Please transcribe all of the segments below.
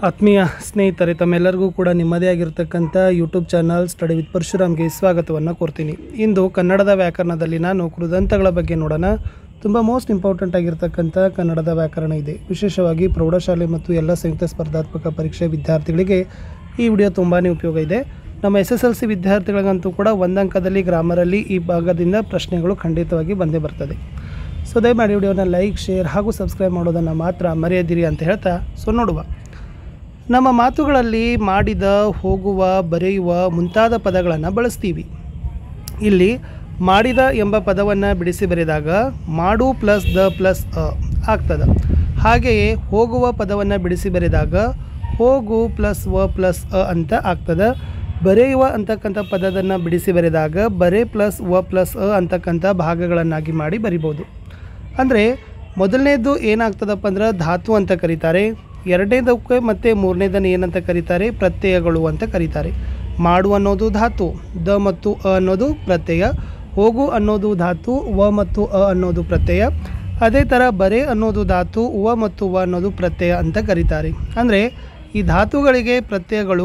ಆತ್ಮೀಯ ಸ್ನೇಹಿತರೆ ತಮ್ಮೆಲ್ಲರಿಗೂ ಕೂಡ ನಿಮ್ಮದೇ ಆಗಿರ್ತಕ್ಕಂಥ ಯೂಟ್ಯೂಬ್ ಚಾನಲ್ ಸ್ಟಡಿ ವಿತ್ ಪರಶುರಾಮ್ಗೆ ಸ್ವಾಗತವನ್ನು ಕೋರ್ತೀನಿ ಇಂದು ಕನ್ನಡದ ವ್ಯಾಕರಣದಲ್ಲಿ ನಾನು ಕೃದಂತಗಳ ಬಗ್ಗೆ ನೋಡೋಣ ತುಂಬ ಮೋಸ್ಟ್ ಇಂಪಾರ್ಟೆಂಟ್ ಆಗಿರ್ತಕ್ಕಂಥ ಕನ್ನಡದ ವ್ಯಾಕರಣ ಇದೆ ವಿಶೇಷವಾಗಿ ಪ್ರೌಢಶಾಲೆ ಮತ್ತು ಎಲ್ಲ ಸಂಯುಕ್ತ ಸ್ಪರ್ಧಾತ್ಮಕ ಪರೀಕ್ಷೆ ವಿದ್ಯಾರ್ಥಿಗಳಿಗೆ ಈ ವಿಡಿಯೋ ತುಂಬಾ ಉಪಯೋಗ ಇದೆ ನಮ್ಮ ಎಸ್ ಎಸ್ ಎಲ್ ಸಿ ವಿದ್ಯಾರ್ಥಿಗಳಿಗಂತೂ ಕೂಡ ಒಂದಂಕದಲ್ಲಿ ಗ್ರಾಮರಲ್ಲಿ ಈ ಭಾಗದಿಂದ ಪ್ರಶ್ನೆಗಳು ಖಂಡಿತವಾಗಿ ಬಂದೇ ಬರ್ತದೆ ಸೊ ದಯಮಾಡಿ ವಿಡಿಯೋನ ಲೈಕ್ ಶೇರ್ ಹಾಗೂ ಸಬ್ಸ್ಕ್ರೈಬ್ ಮಾಡೋದನ್ನು ಮಾತ್ರ ಮರೆಯದಿರಿ ಅಂತ ಹೇಳ್ತಾ ಸೊ ನೋಡುವ ನಮ್ಮ ಮಾತುಗಳಲ್ಲಿ ಮಾಡಿದ ಹೋಗುವ ಬರೆಯುವ ಮುಂತಾದ ಪದಗಳನ್ನು ಬಳಸ್ತೀವಿ ಇಲ್ಲಿ ಮಾಡಿದ ಎಂಬ ಪದವನ್ನು ಬಿಡಿಸಿ ಬರೆದಾಗ ಮಾಡು ಪ್ಲಸ್ ದ ಪ್ಲಸ್ ಅ ಆಗ್ತದೆ ಹಾಗೆಯೇ ಹೋಗುವ ಪದವನ್ನು ಬಿಡಿಸಿ ಬರೆದಾಗ ಹೋಗು ಪ್ಲಸ್ ವ ಪ್ಲಸ್ ಅ ಅಂತ ಆಗ್ತದೆ ಬರೆಯುವ ಅಂತಕ್ಕಂಥ ಪದವನ್ನು ಬಿಡಿಸಿ ಬರೆದಾಗ ಬರೆ ಪ್ಲಸ್ ವ ಪ್ಲಸ್ ಅ ಅಂತಕ್ಕಂಥ ಭಾಗಗಳನ್ನಾಗಿ ಮಾಡಿ ಬರಿಬೋದು ಅಂದರೆ ಮೊದಲನೇದು ಏನಾಗ್ತದಪ್ಪ ಅಂದ್ರೆ ಧಾತು ಅಂತ ಕರೀತಾರೆ ಎರಡನೇದಕ್ಕೆ ಮತ್ತು ಮೂರನೇದನ್ನು ಏನಂತ ಕರೀತಾರೆ ಪ್ರತ್ಯಯಗಳು ಅಂತ ಕರೀತಾರೆ ಮಾಡು ಅನ್ನೋದು ಧಾತು ದ ಮತ್ತು ಅ ಅನ್ನೋದು ಪ್ರತ್ಯಯ ಹೋಗು ಅನ್ನೋದು ಧಾತು ವ ಮತ್ತು ಅ ಅನ್ನೋದು ಪ್ರತ್ಯಯ ಅದೇ ಥರ ಬರೆ ಅನ್ನೋದು ಧಾತು ವ ಮತ್ತು ವ ಅನ್ನೋದು ಪ್ರತ್ಯಯ ಅಂತ ಕರೀತಾರೆ ಅಂದರೆ ಈ ಧಾತುಗಳಿಗೆ ಪ್ರತ್ಯಯಗಳು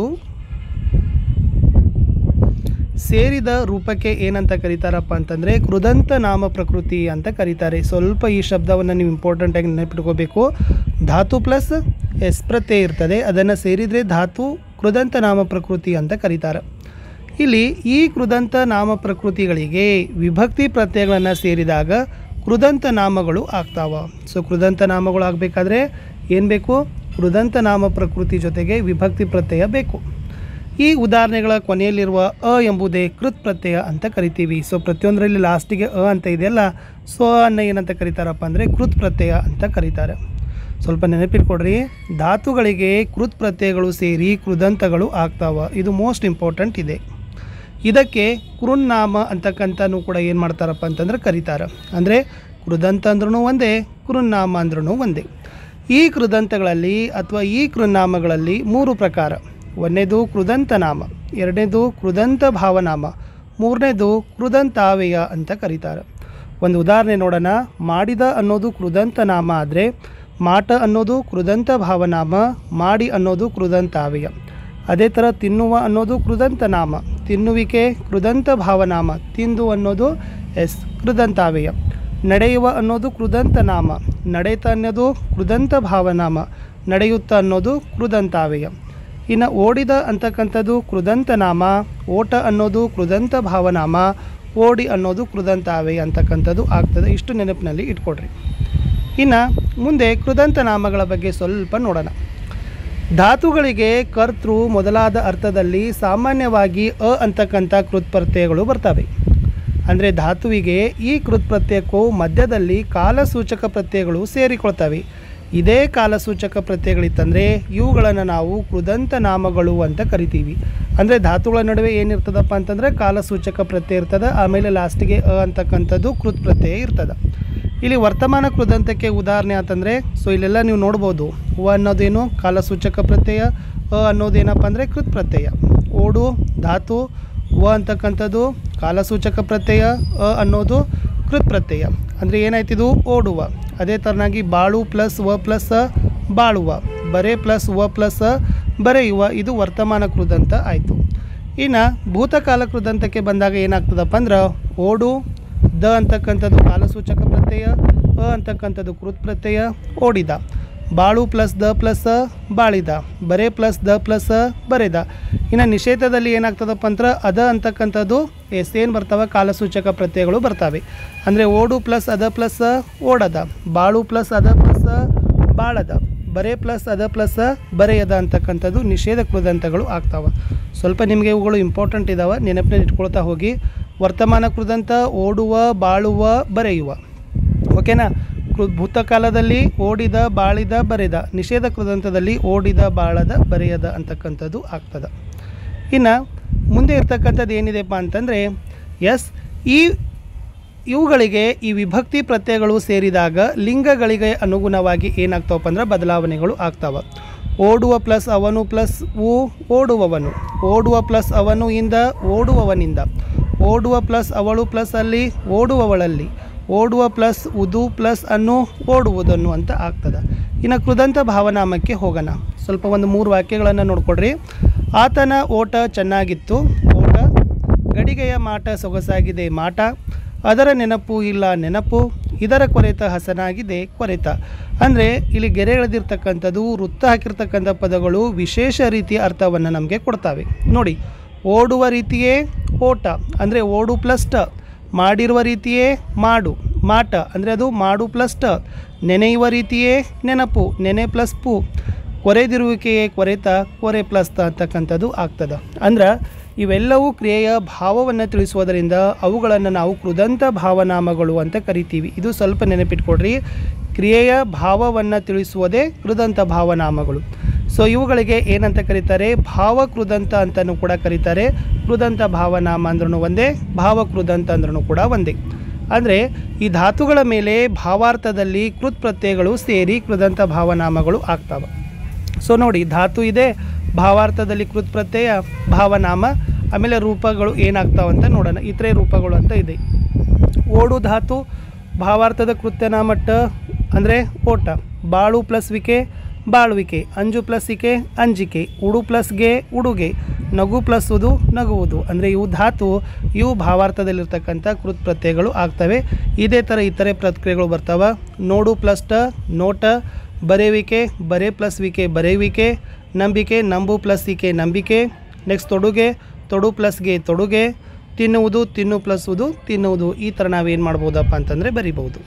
ಸೇರಿದ ರೂಪಕ್ಕೆ ಏನಂತ ಕರೀತಾರಪ್ಪ ಅಂತಂದರೆ ಕೃದಂತ ನಾಮ ಪ್ರಕೃತಿ ಅಂತ ಕರೀತಾರೆ ಸ್ವಲ್ಪ ಈ ಶಬ್ದವನ್ನು ನೀವು ಇಂಪಾರ್ಟೆಂಟಾಗಿ ನೆನಪಿಟ್ಕೋಬೇಕು ಧಾತು ಪ್ಲಸ್ ಎಸ್ ಪ್ರತ್ಯಯ ಇರ್ತದೆ ಅದನ್ನು ಸೇರಿದರೆ ಧಾತು ಕೃದಂತ ನಾಮ ಪ್ರಕೃತಿ ಅಂತ ಕರೀತಾರೆ ಇಲ್ಲಿ ಈ ಕೃದಂತ ನಾಮ ಪ್ರಕೃತಿಗಳಿಗೆ ವಿಭಕ್ತಿ ಪ್ರತ್ಯಯಗಳನ್ನು ಸೇರಿದಾಗ ಕೃದಂತ ನಾಮಗಳು ಆಗ್ತಾವ ಸೊ ಕೃದಂತ ನಾಮಗಳು ಆಗಬೇಕಾದ್ರೆ ಏನು ಬೇಕು ಕೃದಂತ ನಾಮ ಪ್ರಕೃತಿ ಜೊತೆಗೆ ವಿಭಕ್ತಿ ಪ್ರತ್ಯಯ ಬೇಕು ಈ ಉದಾಹರಣೆಗಳ ಕೊನೆಯಲ್ಲಿರುವ ಅ ಎಂಬುದೇ ಕೃತ್ ಪ್ರತ್ಯಯ ಅಂತ ಕರಿತೀವಿ ಸೊ ಪ್ರತಿಯೊಂದರಲ್ಲಿ ಲಾಸ್ಟಿಗೆ ಅ ಅಂತ ಇದೆಯಲ್ಲ ಸೊ ಅನ್ನ ಏನಂತ ಕರೀತಾರಪ್ಪ ಅಂದರೆ ಕೃತ್ ಪ್ರತ್ಯಯ ಅಂತ ಕರೀತಾರೆ ಸ್ವಲ್ಪ ನೆನಪಿಟ್ಕೊಡ್ರಿ ಧಾತುಗಳಿಗೆ ಕೃತ್ ಪ್ರತ್ಯಯಗಳು ಸೇರಿ ಕೃದಂತಗಳು ಆಗ್ತಾವ ಇದು ಮೋಸ್ಟ್ ಇಂಪಾರ್ಟೆಂಟ್ ಇದೆ ಇದಕ್ಕೆ ಕೃನ್ನಾಮ ಅಂತಕ್ಕಂಥನೂ ಕೂಡ ಏನು ಮಾಡ್ತಾರಪ್ಪ ಅಂತಂದ್ರೆ ಕರೀತಾರೆ ಅಂದರೆ ಕೃದಂತ ಅಂದ್ರೂ ಒಂದೇ ಕೃನ್ನಾಮ ಅಂದ್ರೂ ಒಂದೇ ಈ ಕೃದಂತಗಳಲ್ಲಿ ಅಥವಾ ಈ ಕೃನ್ನಾಮಗಳಲ್ಲಿ ಮೂರು ಪ್ರಕಾರ ಒಂದನೇದು ಕೃದಂತ ನಾಮ ಎರಡನೇದು ಕೃದಂತ ಭಾವನಾಮ ಮೂರನೇದು ಕೃದಂತಾವೇಯ ಅಂತ ಕರೀತಾರೆ ಒಂದು ಉದಾಹರಣೆ ನೋಡೋಣ ಮಾಡಿದ ಅನ್ನೋದು ಕೃದಂತ ನಾಮ ಆದರೆ ಮಾಟ ಅನ್ನೋದು ಕೃದಂತ ಭಾವನಾಮ ಮಾಡಿ ಅನ್ನೋದು ಕೃದಂತಾವೇಯ ಅದೇ ಥರ ತಿನ್ನುವ ಅನ್ನೋದು ಕೃದಂತ ನಾಮ ತಿನ್ನುವಿಕೆ ಕೃದಂತ ಭಾವನಾಮ ತಿಂದು ಅನ್ನೋದು ಎಸ್ ಕೃದಂತಾವೇಯ ನಡೆಯುವ ಅನ್ನೋದು ಕೃದಂತ ನಾಮ ನಡೆತ ಅನ್ನೋದು ಕೃದಂತ ಭಾವನಾಮ ನಡೆಯುತ್ತ ಅನ್ನೋದು ಕೃದಂತಾವೇಯ ಇನ್ನು ಓಡಿದ ಅಂತಕ್ಕಂಥದ್ದು ಕೃದಂತ ನಾಮ ಓಟ ಅನ್ನೋದು ಕೃದಂತ ಭಾವನಾಮ ಓಡಿ ಅನ್ನೋದು ಕೃದಂತಾವೇಯ ಅಂತಕ್ಕಂಥದ್ದು ಆಗ್ತದೆ ಇಷ್ಟು ನೆನಪಿನಲ್ಲಿ ಇಟ್ಕೊಡ್ರಿ ಇನ್ನು ಮುಂದೆ ಕೃದಂತ ನಾಮಗಳ ಬಗ್ಗೆ ಸ್ವಲ್ಪ ನೋಡೋಣ ಧಾತುಗಳಿಗೆ ಕರ್ತೃ ಮೊದಲಾದ ಅರ್ಥದಲ್ಲಿ ಸಾಮಾನ್ಯವಾಗಿ ಅ ಅಂತಕ್ಕಂಥ ಕೃತ್ಪ್ರತ್ಯಯಗಳು ಬರ್ತವೆ ಅಂದರೆ ಧಾತುವಿಗೆ ಈ ಕೃತ್ಪ್ರತ್ಯಯಕ್ಕೂ ಮಧ್ಯದಲ್ಲಿ ಕಾಲಸೂಚಕ ಪ್ರತ್ಯಯಗಳು ಸೇರಿಕೊಳ್ತವೆ ಇದೇ ಕಾಲಸೂಚಕ ಪ್ರತ್ಯಯಗಳಿತ್ತಂದರೆ ಇವುಗಳನ್ನು ನಾವು ಕೃದಂತ ನಾಮಗಳು ಅಂತ ಕರಿತೀವಿ ಅಂದರೆ ಧಾತುಗಳ ನಡುವೆ ಏನಿರ್ತದಪ್ಪ ಅಂತಂದರೆ ಕಾಲಸೂಚಕ ಪ್ರತ್ಯಯ ಇರ್ತದೆ ಆಮೇಲೆ ಲಾಸ್ಟಿಗೆ ಅ ಅಂತಕ್ಕಂಥದ್ದು ಕೃತ್ ಪ್ರತ್ಯಯ ಇರ್ತದೆ ಇಲ್ಲಿ ವರ್ತಮಾನ ಕೃದಂತಕ್ಕೆ ಉದಾಹರಣೆ ಅಂತಂದರೆ ಸೊ ಇಲ್ಲೆಲ್ಲ ನೀವು ನೋಡ್ಬೋದು ವ ಅನ್ನೋದೇನು ಕಾಲಸೂಚಕ ಪ್ರತ್ಯಯ ಅ ಅನ್ನೋದೇನಪ್ಪ ಅಂದರೆ ಕೃತ್ ಪ್ರತ್ಯಯ ಓಡು ಧಾತು ವ ಅಂತಕ್ಕಂಥದ್ದು ಕಾಲಸೂಚಕ ಪ್ರತ್ಯಯ ಅ ಅನ್ನೋದು ಕೃತ್ ಪ್ರತ್ಯಯ ಅಂದರೆ ಏನಾಯ್ತಿದು ಓಡುವ ಅದೇ ಥರನಾಗಿ ಬಾಳು ಪ್ಲಸ್ ವ ಪ್ಲಸ್ ಅ ಬಾಳುವ ಬರೆ ಪ್ಲಸ್ ವ ಪ್ಲಸ್ ಅ ಬರೆಯುವ ಇದು ವರ್ತಮಾನ ಕೃದಂತ ಆಯಿತು ಇನ್ನು ಭೂತಕಾಲ ಕೃದಂತಕ್ಕೆ ಬಂದಾಗ ಏನಾಗ್ತದಪ್ಪ ಅಂದ್ರೆ ಓಡು ದ ಅಂತಕ್ಕಂಥದ್ದು ಕಾಲಸೂಚಕ ಪ್ರತ್ಯಯ ಅ ಅಂತಕ್ಕಂಥದ್ದು ಕೃತ್ ಪ್ರತ್ಯಯ ಓಡಿದ ಬಾಳು ಪ್ಲಸ್ ದ ಪ್ಲಸ್ ಅ ಬಾಳಿದ ಬರೆ ಪ್ಲಸ್ ದ ಪ್ಲಸ್ ಅ ಬರೆದ ಇನ್ನು ನಿಷೇಧದಲ್ಲಿ ಏನಾಗ್ತದಪ್ಪ ಅಂದ್ರೆ ಅದ ಅಂತಕ್ಕಂಥದ್ದು ಎಸ್ ಏನು ಬರ್ತಾವೆ ಕಾಲಸೂಚಕ ಪ್ರತ್ಯಯಗಳು ಬರ್ತವೆ ಅಂದರೆ ಓಡು ಪ್ಲಸ್ ಅದ ಪ್ಲಸ್ ಅ ಓಡದ ಬಾಳು ಪ್ಲಸ್ ಅದ ಪ್ಲಸ್ ಅ ಬಾಳದ ಬರೆ ಪ್ಲಸ್ ಅದ ಪ್ಲಸ್ ಅ ಬರೆಯದ ಅಂತಕ್ಕಂಥದ್ದು ನಿಷೇಧ ಕೃದಂತಗಳು ಆಗ್ತಾವೆ ಸ್ವಲ್ಪ ನಿಮಗೆ ಇವುಗಳು ಇಂಪಾರ್ಟೆಂಟ್ ಇದ್ದಾವೆ ನೆನಪಿನಲ್ಲಿ ಇಟ್ಕೊಳ್ತಾ ಹೋಗಿ ವರ್ತಮಾನ ಕೃದಂತ ಓಡುವ ಬಾಳುವ ಬರೆಯುವ ಓಕೆನಾ ಕೃ ಭೂತಕಾಲದಲ್ಲಿ ಓಡಿದ ಬಾಳಿದ ಬರೆದ ನಿಷೇಧ ಕೃದಂತದಲ್ಲಿ ಓಡಿದ ಬಾಳದ ಬರೆಯದ ಅಂತಕ್ಕಂಥದ್ದು ಆಗ್ತದೆ ಇನ್ನು ಮುಂದೆ ಇರ್ತಕ್ಕಂಥದ್ದು ಏನಿದೆಪ್ಪ ಅಂತಂದರೆ ಎಸ್ ಈ ಇವುಗಳಿಗೆ ಈ ವಿಭಕ್ತಿ ಪ್ರತ್ಯಯಗಳು ಸೇರಿದಾಗ ಲಿಂಗಗಳಿಗೆ ಅನುಗುಣವಾಗಿ ಏನಾಗ್ತಾವಪ್ಪ ಅಂದ್ರೆ ಬದಲಾವಣೆಗಳು ಆಗ್ತಾವೆ ಓಡುವ ಪ್ಲಸ್ ಅವನು ಪ್ಲಸ್ ಉ ಓಡುವವನು ಓಡುವ ಪ್ಲಸ್ ಅವನು ಇಂದ ಓಡುವವನಿಂದ ಓಡುವ ಪ್ಲಸ್ ಅವಳು ಪ್ಲಸ್ ಅಲ್ಲಿ ಓಡುವವಳಲ್ಲಿ ಓಡುವ ಪ್ಲಸ್ ಉದು ಪ್ಲಸ್ ಅನ್ನು ಓಡುವುದನ್ನು ಅಂತ ಆಗ್ತದೆ ಇನ್ನು ಕೃದಂತ ಭಾವನಾಮಕ್ಕೆ ಹೋಗೋಣ ಸ್ವಲ್ಪ ಒಂದು ಮೂರು ವಾಕ್ಯಗಳನ್ನು ನೋಡ್ಕೊಡ್ರಿ ಆತನ ಓಟ ಚೆನ್ನಾಗಿತ್ತು ಓಟ ಗಡಿಗೆಯ ಮಾಟ ಸೊಗಸಾಗಿದೆ ಮಾಟ ಅದರ ನೆನಪು ಇಲ್ಲ ನೆನಪು ಇದರ ಕೊರೆತ ಹಸನಾಗಿದೆ ಕೊರೆತ ಅಂದರೆ ಇಲ್ಲಿ ಗೆರೆ ಎಳೆದಿರ್ತಕ್ಕಂಥದ್ದು ವೃತ್ತ ಹಾಕಿರ್ತಕ್ಕಂಥ ಪದಗಳು ವಿಶೇಷ ರೀತಿಯ ಅರ್ಥವನ್ನು ನಮಗೆ ಕೊಡ್ತವೆ ನೋಡಿ ಓಡುವ ರೀತಿಯೇ ಓಟ ಅಂದರೆ ಓಡು ಪ್ಲಸ್ ಟ ಮಾಡಿರುವ ರೀತಿಯೇ ಮಾಡು ಮಾಟ ಅಂದರೆ ಅದು ಮಾಡು ಪ್ಲಸ್ ಟ ನೆನೆಯುವ ರೀತಿಯೇ ನೆನಪು ನೆನೆ ಪ್ಲಸ್ ಪು ಕೊರೆದಿರುವಿಕೆಯೇ ಕೊರೆತ ಕೊರೆ ಪ್ಲಸ್ ತ ಅಂತಕ್ಕಂಥದ್ದು ಆಗ್ತದೆ ಅಂದ್ರೆ ಇವೆಲ್ಲವೂ ಕ್ರಿಯೆಯ ಭಾವವನ್ನು ತಿಳಿಸುವುದರಿಂದ ಅವುಗಳನ್ನು ನಾವು ಕೃದಂತ ಭಾವನಾಮಗಳು ಅಂತ ಕರಿತೀವಿ ಇದು ಸ್ವಲ್ಪ ನೆನಪಿಟ್ಕೊಡ್ರಿ ಕ್ರಿಯೆಯ ಭಾವವನ್ನು ತಿಳಿಸುವುದೇ ಕೃದಂತ ಭಾವನಾಮಗಳು ಸೊ ಇವುಗಳಿಗೆ ಏನಂತ ಕರೀತಾರೆ ಭಾವಕೃದಂತ ಅಂತಲೂ ಕೂಡ ಕರೀತಾರೆ ಕೃದಂತ ಭಾವನಾಮ ಅಂದ್ರೂ ಒಂದೇ ಭಾವಕೃದಂತ ಅಂದ್ರೂ ಕೂಡ ಒಂದೇ ಅಂದರೆ ಈ ಧಾತುಗಳ ಮೇಲೆ ಭಾವಾರ್ಥದಲ್ಲಿ ಕೃತ್ ಪ್ರತ್ಯಯಗಳು ಸೇರಿ ಕೃದಂತ ಭಾವನಾಮಗಳು ಆಗ್ತವೆ ಸೊ ನೋಡಿ ಧಾತು ಇದೆ ಭಾವಾರ್ಥದಲ್ಲಿ ಕೃತ್ ಪ್ರತ್ಯಯ ಭಾವನಾಮ ಆಮೇಲೆ ರೂಪಗಳು ಏನಾಗ್ತಾವಂತ ನೋಡೋಣ ಇತರೆ ರೂಪಗಳು ಅಂತ ಇದೆ ಓಡು ಧಾತು ಭಾವಾರ್ಥದ ಕೃತ್ಯನಾಮ ಟ ಅಂದರೆ ಓಟ ಬಾಳು ಪ್ಲಸ್ ವಿಕೆ ಬಾಳುವಿಕೆ ಅಂಜು ಪ್ಲಸ್ ಇಕೆ ಅಂಜಿಕೆ ಉಡು ಪ್ಲಸ್ ಗೆ ಉಡುಗೆ ನಗು ಪ್ಲಸ್ ಉದು ನಗುವುದು ಅಂದರೆ ಇವು ಧಾತು ಇವು ಭಾವಾರ್ಥದಲ್ಲಿರ್ತಕ್ಕಂಥ ಕೃತ್ ಪ್ರತ್ಯಯಗಳು ಆಗ್ತವೆ ಇದೇ ಥರ ಇತರೆ ಪ್ರಕ್ರಿಯೆಗಳು ಬರ್ತಾವೆ ನೋಡು ಪ್ಲಸ್ ಟ ನೋಟ ಬರೆಯುವಿಕೆ ಬರೆ ಪ್ಲಸ್ ವಿಕೆ ಬರೆಯುವಿಕೆ ನಂಬಿಕೆ ನಂಬು ಪ್ಲಸ್ ಇಕೆ ನಂಬಿಕೆ ನೆಕ್ಸ್ಟ್ ತೊಡುಗೆ ತೊಡು ಪ್ಲಸ್ಗೆ ತೊಡುಗೆ ತಿನ್ನುವುದು ತಿನ್ನು ಪ್ಲಸ್ ಉದು ತಿನ್ನುವುದು ಈ ಥರ ನಾವೇನು ಮಾಡ್ಬೋದಪ್ಪ ಅಂತಂದರೆ ಬರಿಬೋದು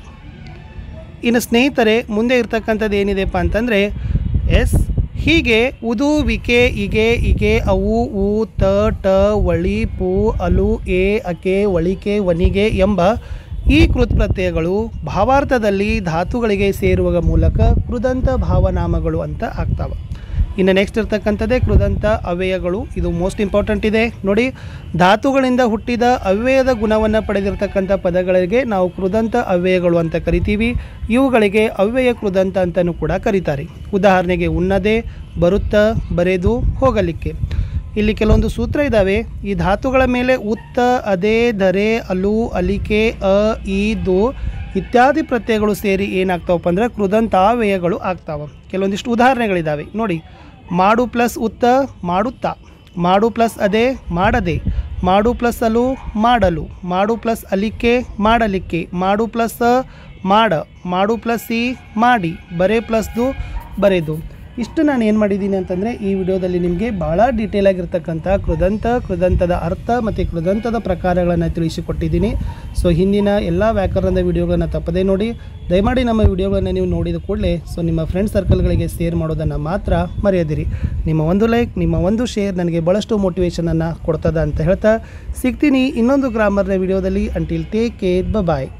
ಇನ್ನು ಸ್ನೇಹಿತರೆ ಮುಂದೆ ಇರ್ತಕ್ಕಂಥದ್ದು ಏನಿದೆಪ್ಪ ಅಂತಂದರೆ ಎಸ್ ಹೀಗೆ ಉದು ವಿಕೆ ಇಗೆ ಇಗೆ ಅವು ಉ ತ ಟ ವಳಿ ಪು ಅಲು ಎ ಅಕೆ ವಳಿಕೆ ವನಿಗೆ ಎಂಬ ಈ ಕೃತ್ ಪ್ರತ್ಯಯಗಳು ಭಾವಾರ್ಥದಲ್ಲಿ ಧಾತುಗಳಿಗೆ ಸೇರುವ ಮೂಲಕ ಕೃದಂತ ಭಾವನಾಮಗಳು ಅಂತ ಆಗ್ತಾವೆ ಇನ್ನು ನೆಕ್ಸ್ಟ್ ಇರ್ತಕ್ಕಂಥದ್ದೇ ಕೃದಂತ ಅವ್ಯಯಗಳು ಇದು ಮೋಸ್ಟ್ ಇಂಪಾರ್ಟೆಂಟ್ ಇದೆ ನೋಡಿ ಧಾತುಗಳಿಂದ ಹುಟ್ಟಿದ ಅವ್ಯಯದ ಗುಣವನ್ನು ಪಡೆದಿರ್ತಕ್ಕಂಥ ಪದಗಳಿಗೆ ನಾವು ಕೃದಂತ ಅವ್ಯಯಗಳು ಅಂತ ಕರಿತೀವಿ ಇವುಗಳಿಗೆ ಅವ್ಯಯ ಕೃದಂತ ಅಂತಲೂ ಕೂಡ ಕರೀತಾರೆ ಉದಾಹರಣೆಗೆ ಉನ್ನದೆ ಬರುತ್ತಾ ಬರೆದು ಹೋಗಲಿಕ್ಕೆ ಇಲ್ಲಿ ಕೆಲವೊಂದು ಸೂತ್ರ ಇದ್ದಾವೆ ಈ ಧಾತುಗಳ ಮೇಲೆ ಉತ್ತ ಅದೇ ಧರೆ ಅಲು ಅಲಿಕೆ ಅ ಈ ದು ಇತ್ಯಾದಿ ಪ್ರತ್ಯಯಗಳು ಸೇರಿ ಏನಾಗ್ತಾವಪ್ಪ ಅಂದರೆ ಕೃದಂತಾವ್ಯಯಗಳು ಆಗ್ತಾವೆ ಕೆಲವೊಂದಿಷ್ಟು ಉದಾಹರಣೆಗಳಿದ್ದಾವೆ ನೋಡಿ ಮಾಡು ಪ್ಲಸ್ ಉತ್ತ ಮಾಡುತ್ತಾ ಮಾಡು ಪ್ಲಸ್ ಅದೇ ಮಾಡದೆ ಮಾಡು ಪ್ಲಸ್ ಅಲು ಮಾಡಲು ಮಾಡು ಪ್ಲಸ್ ಅಲಿಕೆ ಮಾಡಲಿಕ್ಕೆ ಮಾಡು ಪ್ಲಸ್ ಮಾಡ ಮಾಡು ಪ್ಲಸ್ ಈ ಮಾಡಿ ಬರೆ ಪ್ಲಸ್ದು ಬರೆದು ಇಷ್ಟು ನಾನು ಏನು ಮಾಡಿದ್ದೀನಿ ಅಂತಂದರೆ ಈ ವಿಡಿಯೋದಲ್ಲಿ ನಿಮಗೆ ಭಾಳ ಡೀಟೇಲ್ ಆಗಿರ್ತಕ್ಕಂಥ ಕೃದಂತ ಕೃದಂತದ ಅರ್ಥ ಮತ್ತು ಕೃದಂತದ ಪ್ರಕಾರಗಳನ್ನು ತಿಳಿಸಿಕೊಟ್ಟಿದ್ದೀನಿ ಸೊ ಹಿಂದಿನ ಎಲ್ಲ ವ್ಯಾಕರಣದ ವಿಡಿಯೋಗಳನ್ನು ತಪ್ಪದೇ ನೋಡಿ ದಯಮಾಡಿ ನಮ್ಮ ವಿಡಿಯೋಗಳನ್ನು ನೀವು ನೋಡಿದ ಕೂಡಲೇ ಸೊ ನಿಮ್ಮ ಫ್ರೆಂಡ್ ಸರ್ಕಲ್ಗಳಿಗೆ ಶೇರ್ ಮಾಡೋದನ್ನು ಮಾತ್ರ ಮರೆಯದಿರಿ ನಿಮ್ಮ ಒಂದು ಲೈಕ್ ನಿಮ್ಮ ಒಂದು ಶೇರ್ ನನಗೆ ಭಾಳಷ್ಟು ಮೋಟಿವೇಶನನ್ನು ಕೊಡ್ತದ ಅಂತ ಹೇಳ್ತಾ ಸಿಗ್ತೀನಿ ಇನ್ನೊಂದು ಗ್ರಾಮರ್ನ ವಿಡಿಯೋದಲ್ಲಿ ಅಂಟಿಲ್ ಟೇಕ್ ಕೇರ್ ಬಾಯ್